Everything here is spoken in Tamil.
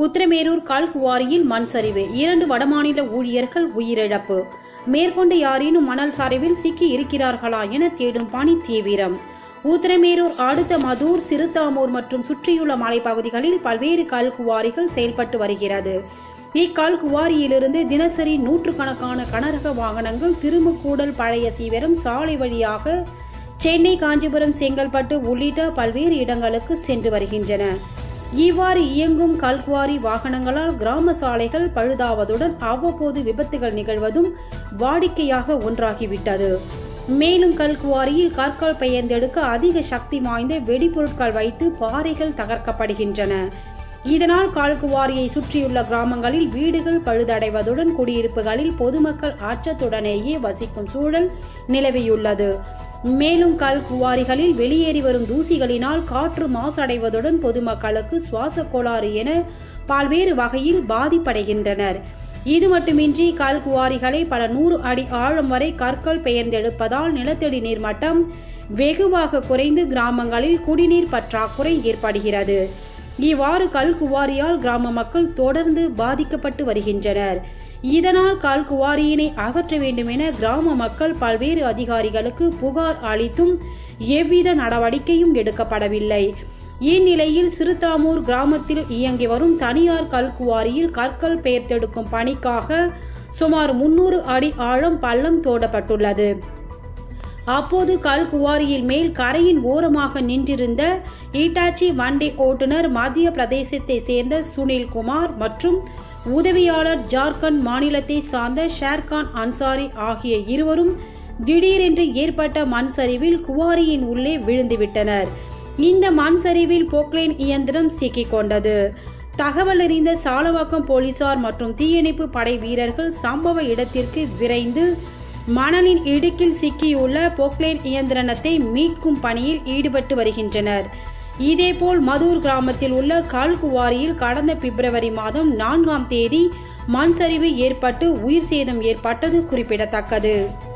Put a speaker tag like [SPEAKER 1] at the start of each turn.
[SPEAKER 1] உத்திரமேரூர் கல்குவாரியில் மண் சரிவு இரண்டு வடமாநில ஊழியர்கள் உயிரிழப்பு மேற்கொண்டு யாரேனும் மணல் சரிவில் சிக்கி இருக்கிறார்களா என தேடும் பணி தீவிரம் ஊத்திரமேரூர் அடுத்த மதூர் சிறுத்தாமூர் மற்றும் சுற்றியுள்ள மலைப்பகுதிகளில் பல்வேறு கல் குவாரிகள் செயல்பட்டு வருகிறது இக்கல் குவாரியிலிருந்து தினசரி நூற்றுக்கணக்கான கனரக வாகனங்கள் திரும்புக்கூடல் பழைய சீவரம் சாலை வழியாக சென்னை காஞ்சிபுரம் செங்கல்பட்டு உள்ளிட்ட பல்வேறு இடங்களுக்கு சென்று வருகின்றன இவ்வாறு இயங்கும் கல்குவாரி வாகனங்களால் கிராம சாலைகள் பழுதாவதுடன் அவ்வப்போது விபத்துகள் நிகழ்வதும் வாடிக்கையாக ஒன்றாகிவிட்டது மேலும் கல்குவாரியில் கற்கள் பெயர்ந்தெடுக்க அதிக சக்தி வாய்ந்த வெடிபொருட்கள் வைத்து பாறைகள் தகர்க்கப்படுகின்றன இதனால் கால்குவாரியை சுற்றியுள்ள கிராமங்களில் வீடுகள் பழுதடைவதுடன் குடியிருப்புகளில் பொதுமக்கள் அச்சத்துடனேயே வசிக்கும் சூழல் நிலவியுள்ளது மேலும் கல் குவாரிகளில் வெளியேறி வரும் தூசிகளினால் காற்று மாசடைவதுடன் பொதுமக்களுக்கு சுவாச கோளாறு என பல்வேறு வகையில் பாதிப்படைகின்றனர் இது மட்டுமின்றி கல் குவாரிகளை பல நூறு அடி ஆழம் வரை கற்கள் பெயர்ந்தெடுப்பதால் நிலத்தடி நீர்மட்டம் வெகுவாக குறைந்து கிராமங்களில் குடிநீர் பற்றாக்குறை ஏற்படுகிறது இவ்வாறு கல் குவாரியால் கிராம மக்கள் தொடர்ந்து பாதிக்கப்பட்டு வருகின்றனர் இதனால் கல் குவாரியினை அகற்ற வேண்டும் என கிராம மக்கள் பல்வேறு அதிகாரிகளுக்கு புகார் அளித்தும் எவ்வித நடவடிக்கையும் எடுக்கப்படவில்லை இந்நிலையில் சிறுதாமூர் கிராமத்தில் இயங்கி வரும் தனியார் கல் குவாரியில் கற்கள் பெயர்த்தெடுக்கும் பணிக்காக சுமார் முன்னூறு அடி ஆழம் பள்ளம் தோடப்பட்டுள்ளது அப்போது கல் குவாரியில் மேல் கரையின் ஓரமாக நின்றிருந்த ஈட்டாச்சி வண்டி ஓட்டுநர் மத்திய பிரதேசத்தை சேர்ந்த சுனில் குமார் மற்றும் உதவியாளர் ஜார்க்கண்ட் மாநிலத்தை சார்ந்த ஷேர்கான் அன்சாரி ஆகிய இருவரும் திடீரென்று ஏற்பட்ட மண் சரிவில் குவாரியின் உள்ளே விழுந்துவிட்டனர் இந்த மண் சரிவில் போக்லைன் இயந்திரம் சிக்கிக் கொண்டது தகவல் அறிந்த சாலவாக்கம் போலீசார் மற்றும் தீயணைப்பு படை வீரர்கள் சம்பவ இடத்திற்கு விரைந்து மணலின் இடுக்கில் சிக்கியுள்ள போக்லைன் இயந்திரத்தை மீட்கும் பணியில் ஈடுபட்டு வருகின்றனர் இதேபோல் மதூர் கிராமத்தில் உள்ள கல்குவாரியில் கடந்த பிப்ரவரி மாதம் நான்காம் தேதி மண் சரிவு ஏற்பட்டு உயிர் சேதம் ஏற்பட்டது குறிப்பிடத்தக்கது